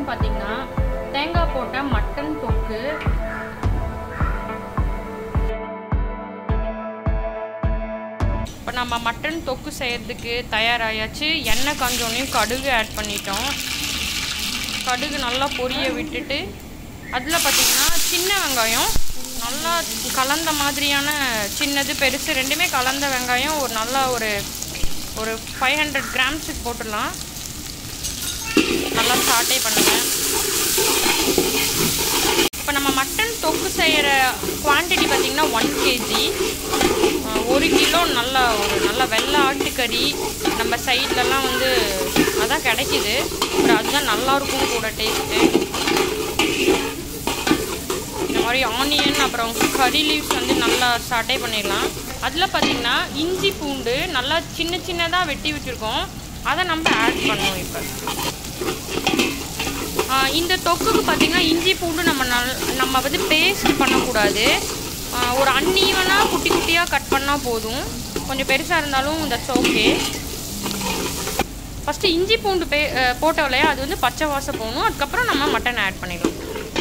என்னன்னு பார்த்தீங்கன்னா தேங்காய் போட்ட மட்டன் தொக்கு இப்போ நம்ம மட்டன் தொக்கு செய்யறதுக்கு தயாராயாச்சு எண்ணெய் காஞ்சோனையும் கடுகு ஆட் பண்ணிட்டோம் கடுகு நல்லா பொரிய விட்டுட்டு அதில் பார்த்தீங்கன்னா சின்ன வெங்காயம் நல்லா கலந்த மாதிரியான சின்னது பெருசு ரெண்டுமே கலந்த வெங்காயம் ஒரு நல்லா ஒரு ஒரு ஃபைவ் ஹண்ட்ரட் கிராம்ஸுக்கு போட்டுடலாம் நல்லா சாட்டே பண்ணுவேன் இப்போ நம்ம மட்டன் தொக்கு செய்கிற குவான்டிட்டி பார்த்திங்கன்னா ஒன் கேஜி ஒரு கிலோ நல்லா ஒரு நல்ல வெள்ளை ஆட்டுக்கறி நம்ம சைட்லலாம் வந்து அதான் கிடைக்கிது அப்புறம் அதுதான் நல்லாயிருக்கும் கூட டேஸ்ட்டு இந்த மாதிரி ஆனியன் அப்புறம் கறி லீவ்ஸ் வந்து நல்லா சாட்டே பண்ணிடலாம் அதில் பார்த்திங்கன்னா இஞ்சி பூண்டு நல்லா சின்ன சின்னதாக வெட்டி வச்சுருக்கோம் அதை நம்ம ஆட் பண்ணுவோம் இப்போ இந்த தொக்குக்கு பார்த்திங்கன்னா இஞ்சி பூண்டு நம்ம நல் நம்ம வந்து பேஸ்ட் பண்ணக்கூடாது ஒரு அன்னீவனாக குட்டி குட்டியாக கட் பண்ணால் போதும் கொஞ்சம் பெருசாக இருந்தாலும் தட்ஸ் ஓகே ஃபஸ்ட்டு இஞ்சி பூண்டு பே போட்டோலையா அது வந்து பச்சை வாசம் போகணும் அதுக்கப்புறம் நம்ம மட்டன் ஆட் பண்ணிடலாம்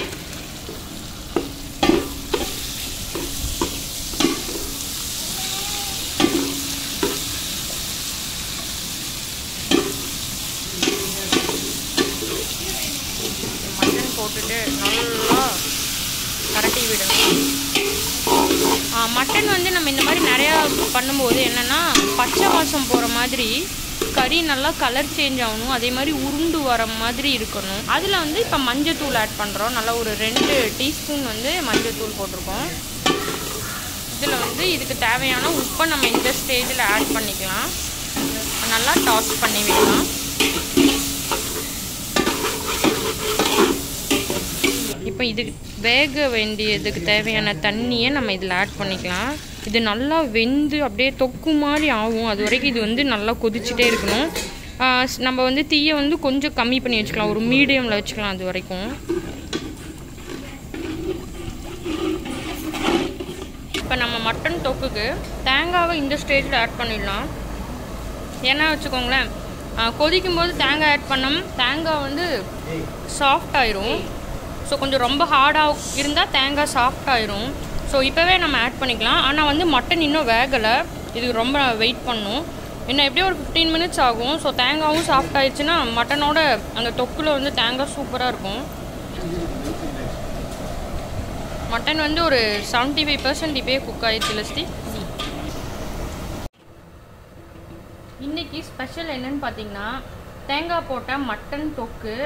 மட்டன் போட்டுட்டு நல்லா கரட்டி விடணும் மட்டன் வந்து நம்ம இந்த மாதிரி நிறையா பண்ணும்போது என்னென்னா பச்சை வாசம் போகிற மாதிரி கறி நல்லா கலர் சேஞ்ச் ஆகணும் அதே மாதிரி உருண்டு வர மாதிரி இருக்கணும் அதில் வந்து இப்போ மஞ்சத்தூள் ஆட் பண்ணுறோம் நல்லா ஒரு ரெண்டு டீஸ்பூன் வந்து மஞ்சத்தூள் போட்டிருக்கோம் இதில் வந்து இதுக்கு தேவையான உப்பை நம்ம இந்த ஸ்டேஜில் ஆட் பண்ணிக்கலாம் நல்லா டாஸ் பண்ணி விடலாம் இப்போ இதுக்கு வேக வேண்டியதுக்கு தேவையான தண்ணியை நம்ம இதில் ஆட் பண்ணிக்கலாம் இது நல்லா வெந்து அப்படியே தொக்கு மாதிரி ஆகும் அது வரைக்கும் இது வந்து நல்லா கொதிச்சுட்டே இருக்கணும் நம்ம வந்து தீயை வந்து கொஞ்சம் கம்மி பண்ணி வச்சுக்கலாம் ஒரு மீடியமில் வச்சுக்கலாம் அது வரைக்கும் இப்போ நம்ம மட்டன் தொக்குக்கு தேங்காவை இந்த ஸ்டேஜில் ஆட் பண்ணிடலாம் ஏன்னா வச்சுக்கோங்களேன் கொதிக்கும் போது தேங்காய் ஆட் பண்ணோம் தேங்காய் வந்து சாஃப்ட் ஆயிரும் ஸோ கொஞ்சம் ரொம்ப ஹார்டாக இருந்தால் தேங்காய் சாஃப்ட் ஆயிரும் ஸோ இப்போவே நம்ம ஆட் பண்ணிக்கலாம் ஆனால் வந்து மட்டன் இன்னும் வேகலை இது ரொம்ப வெயிட் பண்ணும் இன்னும் எப்படியும் ஒரு ஃபிஃப்டீன் மினிட்ஸ் ஆகும் ஸோ தேங்காயும் சாஃப்ட் ஆயிடுச்சுன்னா மட்டனோட அந்த தொக்கில் வந்து தேங்காய் சூப்பராக இருக்கும் மட்டன் வந்து ஒரு செவன்ட்டி ஃபைவ் பர்சன்ட் இப்போயே குக் ஆயிடுச்சு லஸ்தி இன்றைக்கி ஸ்பெஷல் என்னன்னு பார்த்தீங்கன்னா தேங்காய் போட்ட மட்டன் தொக்கு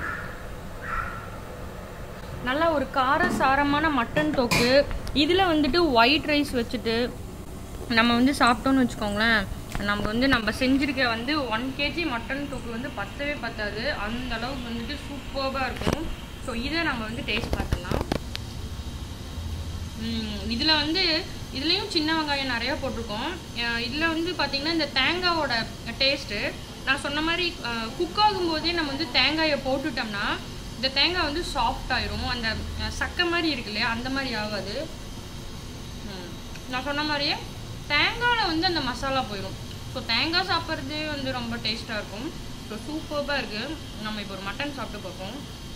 நல்லா ஒரு கார சாரமான மட்டன் தொக்கு இதில் வந்துட்டு ஒயிட் ரைஸ் வச்சுட்டு நம்ம வந்து சாப்பிட்டோன்னு வச்சுக்கோங்களேன் நம்ம வந்து நம்ம செஞ்சுருக்க வந்து ஒன் கேஜி மட்டன் தொக்கு வந்து பத்தவே பத்தாது அந்த அளவுக்கு வந்துட்டு சூப்பராக இருக்கும் ஸோ இதை நம்ம வந்து டேஸ்ட் பார்த்துடலாம் இதில் வந்து இதுலேயும் சின்ன வெங்காயம் நிறையா போட்டிருக்கோம் இதில் வந்து பார்த்திங்கன்னா இந்த தேங்காவோட டேஸ்ட்டு நான் சொன்ன மாதிரி குக் ஆகும்போதே நம்ம வந்து தேங்காயை போட்டுட்டோம்னா இந்த தேங்காய் வந்து சாஃப்ட் ஆயிரும் அந்த சக்கை மாதிரி இருக்கு இல்லையா அந்த மாதிரி ஆகாது நான் சொன்ன மாதிரியே தேங்காயில் வந்து அந்த மசாலா போயிடும் ஸோ தேங்காய் சாப்பிட்றது வந்து ரொம்ப டேஸ்ட்டாக இருக்கும் ஸோ சூப்பராக இருக்குது நம்ம இப்போ ஒரு மட்டன் சாப்பிட்டு பார்ப்போம்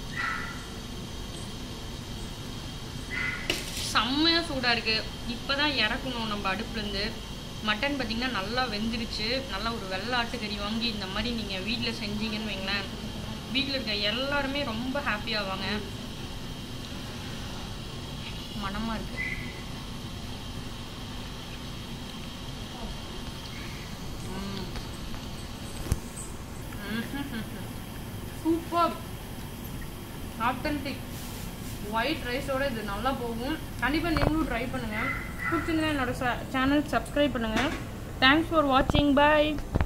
செம்மையாக சூடாக இருக்குது இப்போ தான் இறக்கணும் நம்ம அடுப்புலேருந்து மட்டன் பார்த்திங்கன்னா நல்லா வெந்துருச்சு நல்லா ஒரு வெள்ளை ஆட்டுக்கறி வாங்கி இந்த மாதிரி நீங்கள் வீட்டில் செஞ்சீங்கன்னு வைங்களேன் வீட்டில் இருக்க எல்லாருமே ரொம்ப ஹாப்பி ஆவாங்க மனமாக இருக்கு சூப்பர் ஆத்தன்டிக் ஒயிட் ரைஸோட இது நல்லா போகும் கண்டிப்பாக நீங்களும் ட்ரை பண்ணுங்கள் பிடிச்சிருந்தா என்னோட சேனல் சப்ஸ்கிரைப் பண்ணுங்கள் தேங்க்ஸ் ஃபார் வாட்சிங் பாய்